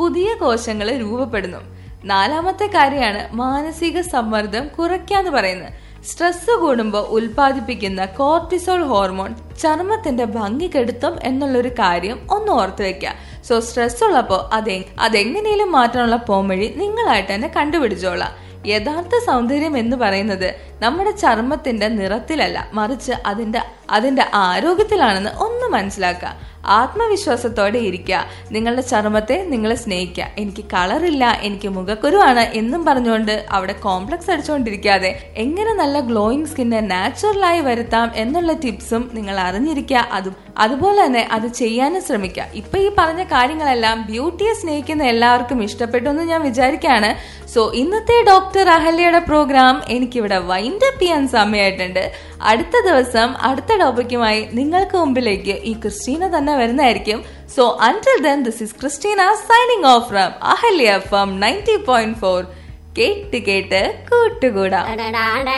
പുതിയ കോശങ്ങൾ രൂപപ്പെടുന്നു നാലാമത്തെ കാര്യമാണ് മാനസിക സമ്മർദ്ദം കുറയ്ക്കാന്ന് പറയുന്നത് സ്ട്രെസ് കൂടുമ്പോൾ ഉൽപ്പാദിപ്പിക്കുന്ന കോർട്ടിസോൾ ഹോർമോൺ ചർമ്മത്തിന്റെ ഭംഗി കെടുത്തും എന്നുള്ളൊരു കാര്യം ഒന്ന് ഓർത്തു വെക്കുക സോ സ്ട്രെസ് ഉള്ളപ്പോൾ അതെ അതെങ്ങനെയും മാറ്റാനുള്ള പോംവഴി നിങ്ങളായിട്ട് തന്നെ കണ്ടുപിടിച്ചോളാം യഥാർത്ഥ സൗന്ദര്യം എന്ന് പറയുന്നത് നമ്മുടെ ചർമ്മത്തിന്റെ നിറത്തിലല്ല മറിച്ച് അതിന്റെ അതിന്റെ ആരോഗ്യത്തിലാണെന്ന് ഒന്ന് മനസ്സിലാക്കുക ആത്മവിശ്വാസത്തോടെ ഇരിക്കുക നിങ്ങളുടെ ചർമ്മത്തെ നിങ്ങൾ സ്നേഹിക്കുക എനിക്ക് കളറില്ല എനിക്ക് മുഖക്കുരുവാണ് എന്നും പറഞ്ഞുകൊണ്ട് അവിടെ കോംപ്ലക്സ് അടിച്ചുകൊണ്ടിരിക്കാതെ എങ്ങനെ നല്ല ഗ്ലോയിങ് സ്കിന്നെ നാച്ചുറലായി വരുത്താം എന്നുള്ള ടിപ്സും നിങ്ങൾ അറിഞ്ഞിരിക്കുക അതും അതുപോലെ തന്നെ അത് ചെയ്യാനും ശ്രമിക്കുക ഇപ്പൊ ഈ പറഞ്ഞ കാര്യങ്ങളെല്ലാം ബ്യൂട്ടിയെ സ്നേഹിക്കുന്ന എല്ലാവർക്കും ഇഷ്ടപ്പെട്ടു എന്ന് ഞാൻ വിചാരിക്കുകയാണ് സോ ഇന്നത്തെ ഡോക്ടർ അഹല്യയുടെ പ്രോഗ്രാം എനിക്കിവിടെ വൈൻഡ് അപ്പ് ചെയ്യാൻ സമയമായിട്ടുണ്ട് അടുത്ത ദിവസം അടുത്ത ടോപ്പിക്കുമായി നിങ്ങൾക്ക് മുമ്പിലേക്ക് ഈ ക്രിസ്റ്റീന തന്നെ വരുന്നതായിരിക്കും so until then this is Christina signing off from Ahalya from ninety point four കേട്ട് കേട്ട് കൂട്ടുകൂടാം